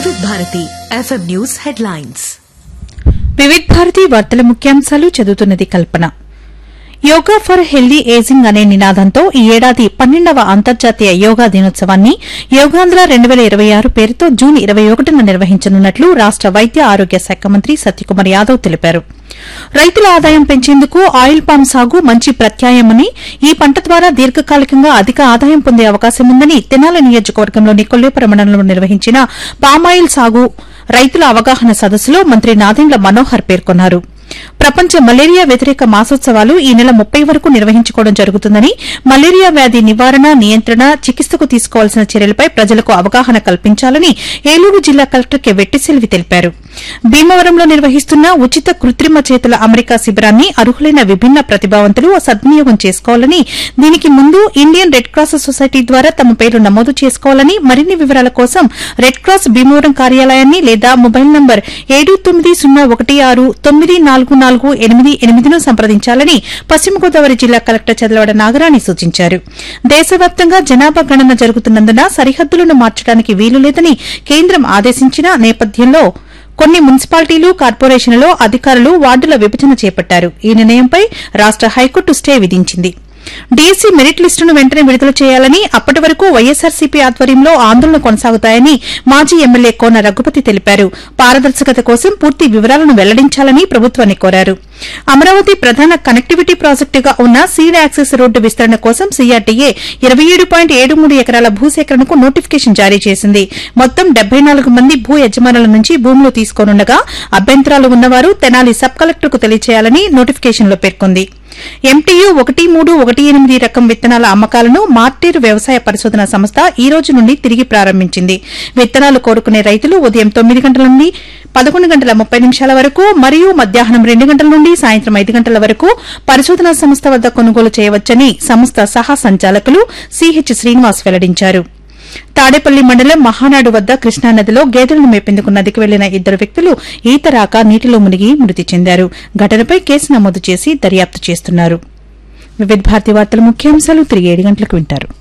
వివిధ Bharati FM news headlines Vividh Bharati వార్తల ముఖ్యాంశాలు చదువుతున్నది Kalpana yoga for healthy ageing అనే నినాదంతో ఈ ఏడాది పన్నెండవ అంతర్జాతీయ యోగా దినోత్సవాన్ని యోగాంధ్ర రెండు వేల ఇరవై ఆరు పేరుతో జూన్ ఇరవై ఒకటిన నిర్వహించనున్నట్లు రాష్ట వైద్య ఆరోగ్య శాఖ మంత్రి సత్యకుమార్ యాదవ్ తెలిపారు రైతుల ఆదాయం పెంచేందుకు ఆయిల్ పామ్ సాగు మంచి ప్రత్యాయమని ఈ పంట ద్వారా దీర్ఘకాలికంగా అధిక ఆదాయం పొందే అవకాశం ఉందని తెనాలి నియోజకవర్గంలోని కొల్లేపుర మండలంలో నిర్వహించిన పామాయిల్ సాగు రైతుల అవగాహన సదస్సులో మంత్రి నాదెండ్ల మనోహర్ పేర్కొన్నారు ప్రపంచ మలేరియా వ్యతిరేక మాసోత్సవాలు ఈ నెల ముప్పై వరకు నిర్వహించుకోవడం జరుగుతుందని మలేరియా వ్యాధి నివారణ నియంత్రణ చికిత్సకు తీసుకోవాల్సిన చర్యలపై ప్రజలకు అవగాహన కల్పించాలని ఏలూరు జిల్లా కలెక్టర్ కె వెట్టిసెల్వి తెలిపారు భీమవరంలో నిర్వహిస్తున్న ఉచిత కృత్రిమ చేతుల అమెరికా శిబిరాన్ని అర్హులైన విభిన్న ప్రతిభావంతులు సద్వినియోగం చేసుకోవాలని దీనికి ముందు ఇండియన్ రెడ్ క్రాస్ సొసైటీ ద్వారా తమ పేరు నమోదు చేసుకోవాలని మరిన్ని వివరాల కోసం రెడ్ క్రాస్ భీమవరం కార్యాలయాన్ని లేదా మొబైల్ నంబర్ ఏడు తొమ్మిది సున్నా ఒకటి ఆరు తొమ్మిది నాలుగు నాలుగు ఎనిమిది ఎనిమిదిను సంప్రదించాలని పశ్చిమ గోదావరి జిల్లా కలెక్టర్ చదలవాడ నాగరాణి సూచించారు దేశవ్యాప్తంగా జనాభా గణన జరుగుతున్నందున సరిహద్దులను మార్చడానికి వీలు లేదని కేంద్రం ఆదేశించిన నేపథ్యంలో కొన్ని మున్సిపాలిటీలు కార్పొరేషన్లలో అధికారులు వార్డుల విభజన చేపట్టారు ఈ నిర్ణయంపై రాష్ట హైకోర్టు స్టే విధించింది డీఎస్సీ మెరిట్ లిస్టును వెంటనే విడుదల చేయాలని అప్పటి వరకు వైఎస్సార్సీపీ ఆధ్వర్యంలో ఆందోళన కొనసాగుతాయని మాజీ ఎమ్మెల్యే కోన రఘుపతి తెలిపారు పారదర్శకత కోసం పూర్తి వివరాలను వెల్లడించాలని ప్రభుత్వాన్ని కోరారు అమరావతి ప్రధాన కనెక్టివిటీ ప్రాజెక్టుగా ఉన్న సీడ్ యాక్సెస్ రోడ్డు విస్తరణ కోసం సీఆర్టీఏ ఇరవై ఏడు పాయింట్ ఏడు మూడు ఎకరాల భూసేకరణకు నోటిఫికేషన్ జారీ చేసింది మొత్తం డెబ్బై నాలుగు మంది భూ యజమానుల నుంచి భూములు తీసుకోనుండగా అభ్యంతరాలు ఉన్నవారు తెనాలి సబ్ కలెక్టర్కు తెలియచేయాలని నోటిఫికేషన్లో పేర్కొంది ఎంటీయూ ఒకటి మూడు ఒకటి ఎనిమిది రకం విత్తనాల అమ్మకాలను మార్టేరు వ్యవసాయ పరిశోధన సంస్థ ఈ రోజు నుండి తిరిగి ప్రారంభించింది విత్తనాలు కోరుకునే రైతులు ఉదయం తొమ్మిది గంటల నుండి పదకొండు గంటల ముప్పై నిమిషాల వరకు మరియు మధ్యాహ్నం రెండు గంటల నుండి సాయంత్రం ఐదు గంటల వరకు పరిశోధనా సంస్థ వద్ద కొనుగోలు చేయవచ్చని సంస్థ సహా సంచాలకులు సిహెచ్ శ్రీనివాస్ వెల్లడించారు తాడేపల్లి మండలం మహానాడు వద్ద కృష్ణానదిలో గేదెలను మేపేందుకు నదికి వెళ్లిన ఇద్దరు వ్యక్తులు ఈత రాక నీటిలో మునిగి మృతి చెందారు ఘటనపై కేసు నమోదు చేసి దర్యాప్తు చేస్తున్నారు వివిధ భారతి వార్తల ముఖ్యాంశాలు తిరిగి ఏడు గంటలకు వింటారు